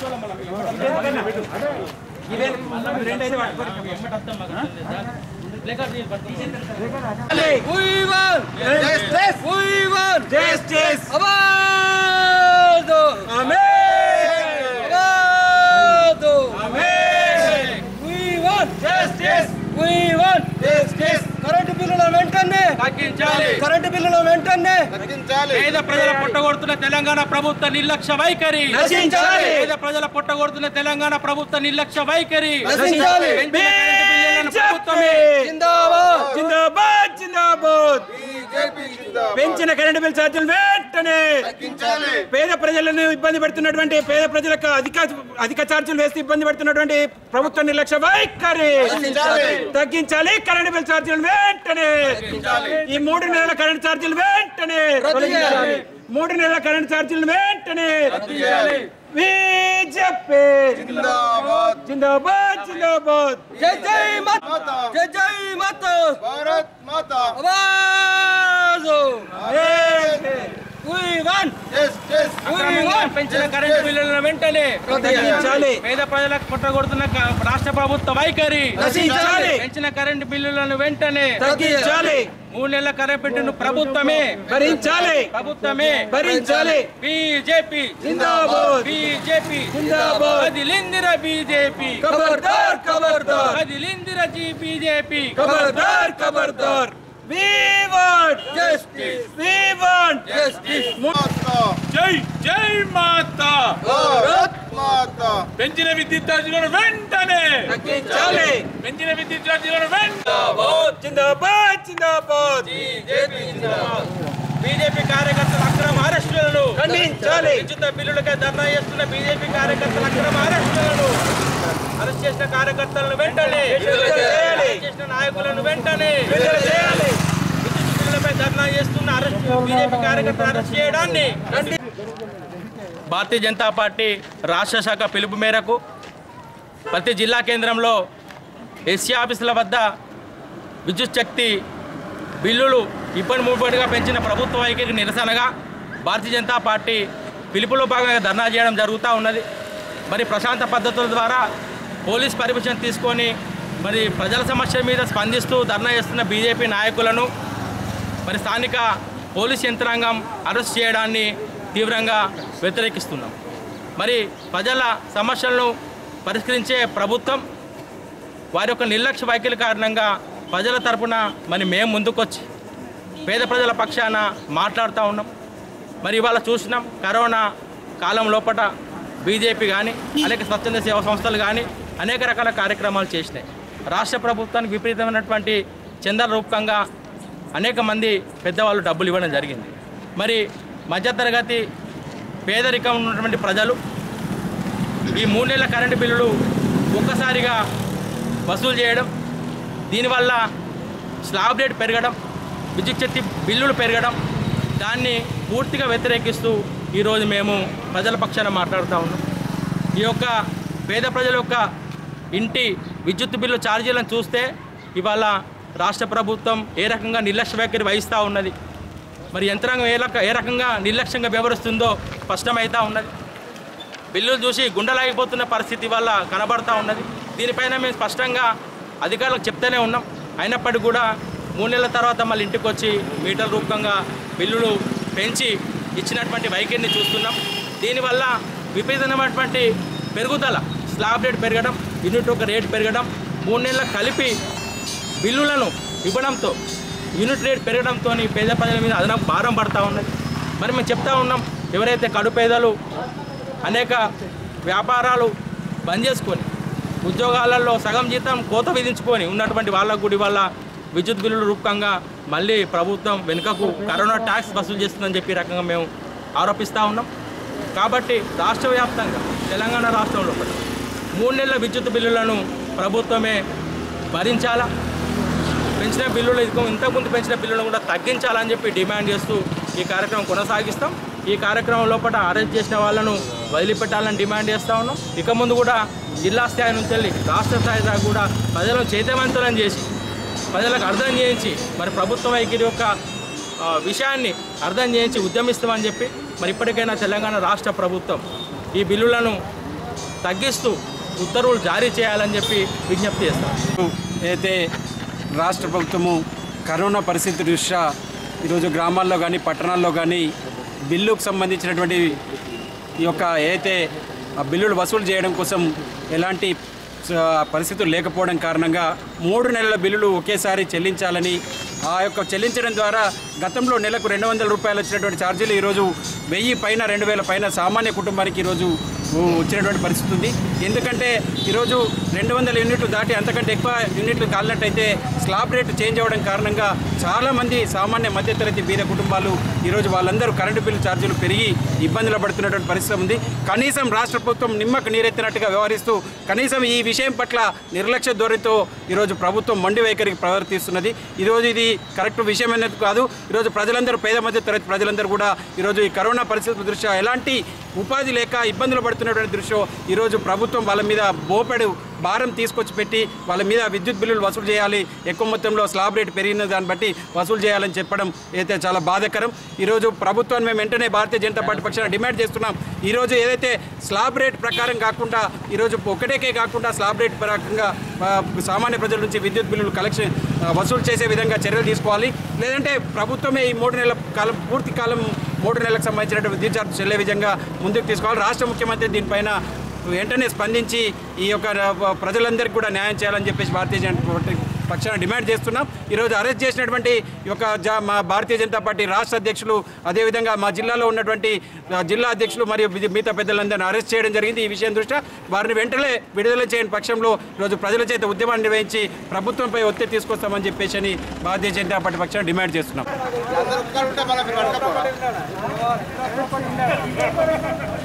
We want Justice! we want Justice! Abado! Amen! Abado! Amen! We want Justice! we want Justice! Current బిల్లుల వెంటనే తగ్గించాలి current బిల్లుల వెంటనే తగ్గించాలి పేద ప్రజల పుట్టగొడుతున్న తెలంగాణ ప్రభుత్వ నిర్లక్ష్య వైఖరి నశించాలి. పేద ప్రజల పుట్టగొడుతున్న తెలంగాణ ప్రభుత్వ నిర్లక్ష్య వైఖరి నశించాలి. పెంచిన కరెంటు బిల్లులను ప్రభుత్వమే జిందాబాద్ జిందాబాద్ జిందాబాద్ బీజేపీ జిందాబాద్. పెంచిన కరెంటు బిల్ ఛార్జీలు వెంటనే తగ్గించాలి పేద ప్రజలను ఇబ్బంది పెడుతున్నటువంటి పేద ప్రజలకు అధిక అధిక ఛార్జీలు వేసి ఇబ్బంది పెడుతున్నటువంటి ప్రభుత్వ నిర్లక్ష్య వైఖరి తగ్గించాలి. తగ్గించాలి కరెంటు బిల్ ఛార్జీలు వెంటనే ఈ మూడు నెలల కరెంట్ ఛార్జీలు వెంటనే రద్దు చేయాలి. మూడు నెలల కరెంట్ ఛార్జీలు వెంటనే చేయాలి. బీజేపీ జిందాబాద్ జిందాబాద్ జిందాబాద్ జై జై మత్ మాతా జై జై మత్ భారత్ మాతా అబాదో we want జస్టిస్ అక్రమంగా పెంచిన కరెంటు బిల్లులను వెంటనే తగ్గించాలి పేద ప్రజలకు పుట్టగొడుతున్న క- రాష్ట్ర ప్రభుత్వ వైఖరి నశించాలి పెంచిన కరెంటు బిల్లులను వెంటనే తగ్గించాలి మూడు నెలల కరెంటు బిల్లును ప్రభుత్వమే భరించాలి ప్రభుత్వమే భరించాలి బీజేపీ జిందాబాద్ బీజేపీ జిందాబాద్ కదిలిందిర బీజేపీ ఖబర్దార్ ఖబర్దార్ కదిలిందిర జీ బీజేపీ ఖబర్దార్ ఖబర్దార్ we want justice we want justice మాతా జై జై మాతా భారత్ మాతా పెంచిన విద్యుత్ ఛార్జీలను వెంటనే తగ్గించాలి పెంచిన విద్యుత్ ఛార్జీలను వెంటనే జిందాబాద్ జిందాబాద్ బీజేపీ కార్యకర్తల అక్రమ అరెస్టులను ఖండించాలి విద్యుత్ బిల్లులకై ధర్నా చేస్తున్న బీజేపీ కార్యకర్తల అక్రమ అరెస్టులను అరెస్ట్ చేసిన కార్యకర్తలను వెంటనే విడుదల చేయాలి. అరెస్ట్ చేసిన నాయకులను వెంటనే విడుదల చేయాలి విద్యుత్ బిల్లులపై ధర్నా చేస్తున్న అరెస్ట్ బీజేపీ కార్యకర్తలు అరెస్ట్ చేయడాన్ని భారతీయ జనతా పార్టీ రాష్ట్ర శాఖ పిలుపు మేరకు ప్రతి జిల్లా కేంద్రంలో ఎస్సీ ఆఫీసుల వద్ద విద్యుత్ శక్తి బిల్లులు ఇప్పటి ముప్పటిగా పెంచిన ప్రభుత్వ వైఖరికి నిరసనగా భారతీయ జనతా పార్టీ పిలుపులో భాగంగా ధర్నా చేయడం జరుగుతూ ఉన్నది మరి ప్రశాంత పద్ధతుల ద్వారా పోలీస్ పర్మిషన్ తీసుకొని మరి ప్రజల సమస్యల మీద స్పందిస్తూ ధర్నా చేస్తున్న బీజేపీ నాయకులను మరి స్థానిక పోలీస్ యంత్రాంగం అరెస్ట్ చేయడాన్ని తీవ్రంగా వ్యతిరేకిస్తున్నాం మరి ప్రజల సమస్యలను పరిష్కరించే ప్రభుత్వం వారి యొక్క నిర్లక్ష్య వైఖరి కారణంగా ప్రజల తరపున మరి మేము ముందుకొచ్చి పేద ప్రజల పక్షాన మాట్లాడుతూ ఉన్నాం మరి ఇవాళ చూసినాం కరోనా కాలం లోపల బీజేపీ కానీ అనేక స్వచ్ఛంద సేవా సంస్థలు కానీ అనేక రకాల కార్యక్రమాలు చేసినాయి రాష్ట్ర ప్రభుత్వానికి విపరీతమైనటువంటి చందర రూపకంగా అనేక మంది పెద్దవాళ్ళు డబ్బులు ఇవ్వడం జరిగింది మరి మధ్యతరగతి పేదరికం ఉన్నటువంటి ప్రజలు ఈ మూడు నెలల కరెంటు బిల్లులు ఒక్కసారిగా వసూలు చేయడం దీనివల్ల స్లాబ్ రేట్ పెరగడం విద్యుత్ శక్తి బిల్లులు పెరగడం దాన్ని పూర్తిగా వ్యతిరేకిస్తూ ఈరోజు మేము ప్రజల పక్షాన మాట్లాడుతూ ఉన్నాం ఈ యొక్క పేద ప్రజల యొక్క ఇంటి విద్యుత్ బిల్లు ఛార్జీలను చూస్తే ఇవాళ రాష్ట్ర ప్రభుత్వం ఏ రకంగా నిర్లక్ష్య వైఖరి వహిస్తూ ఉన్నది మరి యంత్రాంగం ఏ రక ఏ రకంగా నిర్లక్ష్యంగా వ్యవహరిస్తుందో స్పష్టమవుతూ ఉన్నది బిల్లులు చూసి గుండెలాగిపోతున్న పరిస్థితి వల్ల కనబడతా ఉన్నది దీనిపైన మేము స్పష్టంగా అధికారులకు చెప్తూనే ఉన్నాం అయినప్పటికీ కూడా మూడు నెలల తర్వాత మళ్ళీ ఇంటికి వచ్చి మీటర్ రూపంగా బిల్లులు పెంచి ఇచ్చినటువంటి వైఖరిని చూస్తున్నాం దీనివల్ల విపరీతమైనటువంటి పెరుగుదల స్లాబ్ రేట్ పెరగడం యూనిట్ ఒక రేట్ పెరగడం మూడు నెలలు కలిపి బిల్లులను ఇవ్వడంతో యూనిట్ రేట్ పెరగడంతో పేద ప్రజల మీద అదనపు భారం పడతా ఉన్నది మరి మేము చెప్తా ఉన్నాం ఎవరైతే కడు పేదలు అనేక వ్యాపారాలు బంద్ చేసుకొని ఉద్యోగాలలో సగం జీతం కోత విధించుకొని ఉన్నటువంటి వాళ్ళకు కూడా వల్ల విద్యుత్ బిల్లుల రూపకంగా మళ్ళీ ప్రభుత్వం వెనుకకు కరోనా ట్యాక్స్ వసూలు చేస్తుందని చెప్పి ఈ రకంగా మేము ఆరోపిస్తూ ఉన్నాం కాబట్టి రాష్ట్ర వ్యాప్తంగా తెలంగాణ రాష్ట్రంలో కూడా మూడు నెలల విద్యుత్ బిల్లులను ప్రభుత్వమే భరించాలా పెంచిన బిల్లులు ఇదిగో ఇంతకుముందు పెంచిన బిల్లులను కూడా తగ్గించాలని చెప్పి డిమాండ్ చేస్తూ ఈ కార్యక్రమం కొనసాగిస్తాం ఈ కార్యక్రమం లోపల అరెస్ట్ చేసిన వాళ్ళను వదిలిపెట్టాలని డిమాండ్ చేస్తూ ఉన్నాం ఇక ముందు కూడా జిల్లా స్థాయి నుంచి వెళ్ళి రాష్ట్ర స్థాయి దాకా కూడా ప్రజలను చైతన్యవంతులను చేసి ప్రజలకు అర్థం చేయించి మరి ప్రభుత్వ వైఖరి యొక్క ఆ, విషయాన్ని అర్థం చేయించి ఉద్యమిస్తామని చెప్పి మరి ఇప్పటికైనా తెలంగాణ రాష్ట్ర ప్రభుత్వం ఈ బిల్లులను తగ్గిస్తూ ఉత్తర్వులు జారీ చేయాలని చెప్పి విజ్ఞప్తి చేస్తాం అయితే రాష్ట్ర ప్రభుత్వము కరోనా పరిస్థితి దృష్ట్యా ఈరోజు గ్రామాల్లో కానీ పట్టణాల్లో కానీ బిల్లుకు సంబంధించినటువంటి ఈ యొక్క అయితే ఆ బిల్లులు వసూలు చేయడం కోసం ఎలాంటి స- పరిస్థితులు లేకపోవడం కారణంగా మూడు నెలల బిల్లులు ఒకేసారి చెల్లించాలని ఆ యొక్క చెల్లించడం ద్వారా గతంలో నెలకు రెండు వందల రూపాయలు వచ్చినటువంటి ఛార్జీలు ఈరోజు వెయ్యి పైన రెండు వేల పైన సామాన్య కుటుంబానికి ఈరోజు ఊ, వచ్చినటువంటి పరిస్థితి ఉంది ఎందుకంటే ఈరోజు రెండు వందల యూనిట్లు దాటి అంతకంటే ఎక్కువ యూనిట్లు కాలినట్టయితే స్లాబ్ రేటు చేంజ్ అవ్వడం కారణంగా చాలామంది సామాన్య మధ్యతరగతి బీద కుటుంబాలు ఈరోజు వాళ్ళందరూ కరెంటు బిల్లు ఛార్జీలు పెరిగి ఇబ్బందులు పడుతున్నటువంటి పరిస్థితి ఉంది కనీసం రాష్ట్ర ప్రభుత్వం నిమ్మకు నీరెత్తినట్టుగా వ్యవహరిస్తూ కనీసం ఈ విషయం పట్ల నిర్లక్ష్య ధోరణితో ఈరోజు ప్రభుత్వం మొండి వైఖరికి ప్రవర్తిస్తున్నది ఈరోజు ఇది కరెక్ట్ విషయం అనేది కాదు ఈరోజు ప్రజలందరూ పేద మధ్య తరగతి ప్రజలందరూ కూడా ఈరోజు ఈ కరోనా పరిస్థితుల దృష్ట్యా ఎలాంటి ఉపాధి లేక ఇబ్బందులు పడుతున్నటువంటి దృశ్యం ఈరోజు ప్రభుత్వం వాళ్ళ మీద బోపెడు భారం తీసుకొచ్చి పెట్టి వాళ్ళ మీద విద్యుత్ బిల్లులు వసూలు చేయాలి ఎక్కువ మొత్తంలో స్లాబ్ రేట్ పెరిగిన దాన్ని బట్టి వసూలు చేయాలని చెప్పడం అయితే చాలా బాధాకరం ఈరోజు ప్రభుత్వాన్ని మేము వెంటనే భారతీయ జనతా పార్టీ పక్షాన డిమాండ్ చేస్తున్నాం ఈరోజు ఏదైతే స్లాబ్ రేట్ ప్రకారం కాకుండా ఈరోజు ఒకటేకే కాకుండా స్లాబ్ రేట్ ప్రకారంగా ఆ, సామాన్య ప్రజల నుంచి విద్యుత్ బిల్లులు కలెక్షన్ ఆ, వసూలు చేసే విధంగా చర్యలు తీసుకోవాలి లేదంటే ప్రభుత్వమే ఈ మూడు నెలల కాలం పూర్తి కాలం మూడు నెలలకు సంబంధించినటువంటి విద్యుత్ ఛార్జ్ చెల్లే విధంగా ముందుకు తీసుకోవాలి రాష్ట్ర ముఖ్యమంత్రి దీనిపైన వెంటనే స్పందించి ఈ యొక్క ప్రజలందరికీ కూడా న్యాయం చేయాలని చెప్పేసి భారతీయ జనతా పార్టీ పక్షాన డిమాండ్ చేస్తున్నాం ఈరోజు అరెస్ట్ చేసినటువంటి ఈ యొక్క జా మా భారతీయ జనతా పార్టీ రాష్ట్ర అధ్యక్షులు అదేవిధంగా మా జిల్లాలో ఉన్నటువంటి ఆ, జిల్లా అధ్యక్షులు మరియు మిగ- మిగతా పెద్దలందరినీ అరెస్ట్ చేయడం జరిగింది ఈ విషయం దృష్ట్యా వారిని వెంటనే విడుదల చేయని పక్షంలో ఈరోజు ప్రజల చేత ఉద్యమాన్ని నిర్వహించి ప్రభుత్వంపై ఒత్తిడి తీసుకొస్తామని చెప్పేసి అని భారతీయ జనతా పార్టీ పక్షాన డిమాండ్ చేస్తున్నాం అందరూ ఒక్కరు ఉంటే మళ్ళీ మీరు పట్టుకపోరా